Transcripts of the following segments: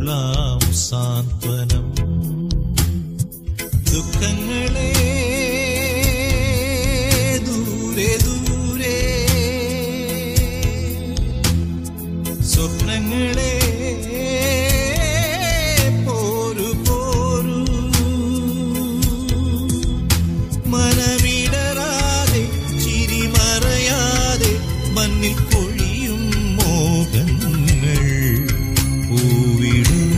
അരുളാം സാന്ത്വനം ദുഃഖങ്ങളെ ദൂരെ ദൂരെ സ്വപ്നങ്ങളെ പോരു പോരു മനമിടറാതെ ചിരിമറയാതെ മണ്ണിൽ പൊഴിയും മോഹങ്ങൾ പൂവിടും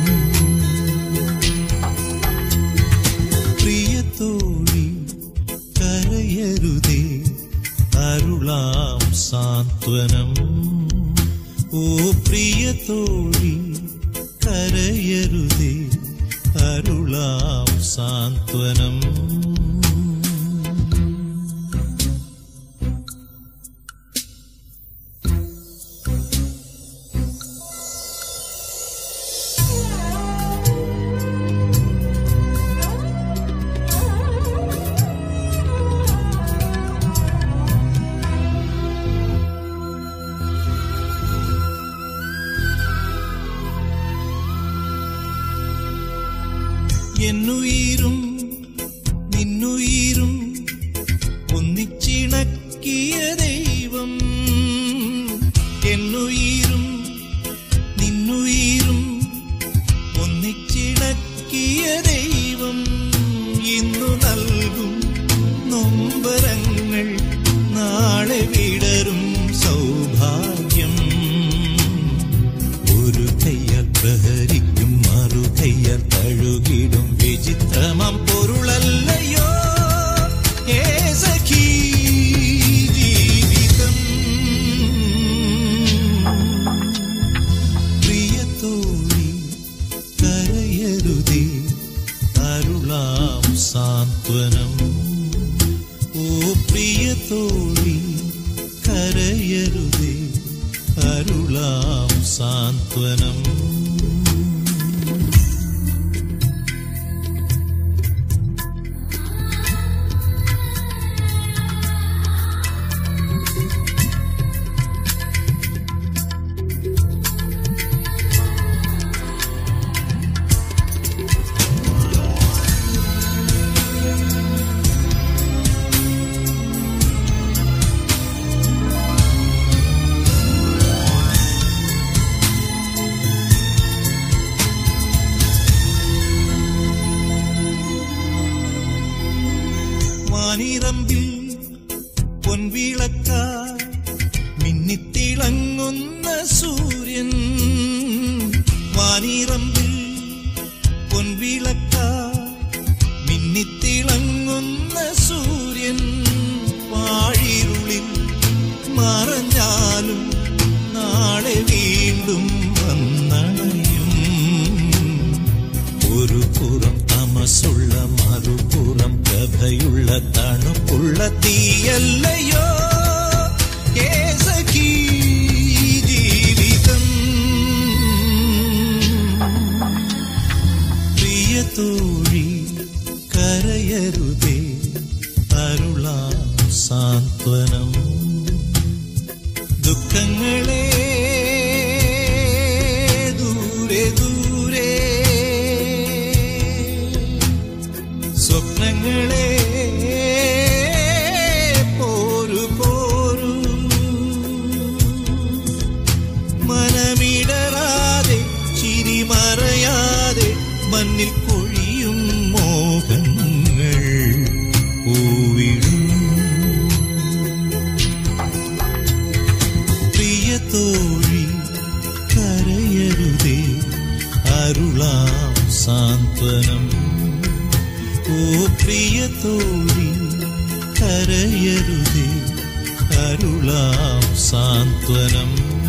പ്രിയത്തോഴി കരയരുതേ അരുളാം സാന്ത്വനം ഓ പ്രിയത്തോഴി കരയരുതേ അരുളാം സാന്ത്വനം എന്നുയിരും നിന്നുയിരും ഒന്നിച്ചിണക്കിയ ദൈവം എന്നുയിരും നിന്നുയിരും ഒന്നിച്ചിണക്കിയ ദൈവം ഇന്നു നൽകും നൊമ്പരങ്ങൾ നാളെ വിടരും സൗഭാഗ്യം ഒരു കയ്യാൽ പ്രഹരിക്കും മറു കയ്യാൽ തഴുകിടും വിചിത്രമം പൊരുളല്ലയോ ഏ സഖീ ജീവിതം പ്രിയത്തോഴി കരയരുതേ അരുളാം സാന്ത്വനം ഓ പ്രിയത്തോഴി കരയരുതേ അരുളാം സാന്ത്വനം മാനിറമ്പിൽ പൊൻവിളക്ക മിന്നിത്തിളങ്ങുന്ന സൂര്യൻ മാനിറമ്പിൽ പൊൻവിളക്ക മിന്നിത്തിളങ്ങുന്ന സൂര്യൻ വാഴിരുളിൽ മറഞ്ഞാലും നാളെ വീണ്ടും വന്നണയും ഒരു പുറം തമസുള്ള മറുപുറം പ്രഭയുള്ള തണുപ്പുള്ള തീയല്ലയോ ഏ സഖീ ജീവിതം പ്രിയത്തോഴി കരയരുതേ അരുളാം സാന്ത്വനം ദുഃഖങ്ങളെ ദൂരെ ദൂരെ സ്വപ്നങ്ങളെ പോരു പോരു മനമിടറാതെ ചിരിമറയാതെ മണ്ണിൽ കൊഴിയും മോഹങ്ങൾ പൂവിടും പ്രിയത്തോഴി കരയരുതേ അരുളാം സാന്ത്വനം ഓ പ്രിയത്തോഴി കരയരുതേ അരുളാം സാന്ത്വനം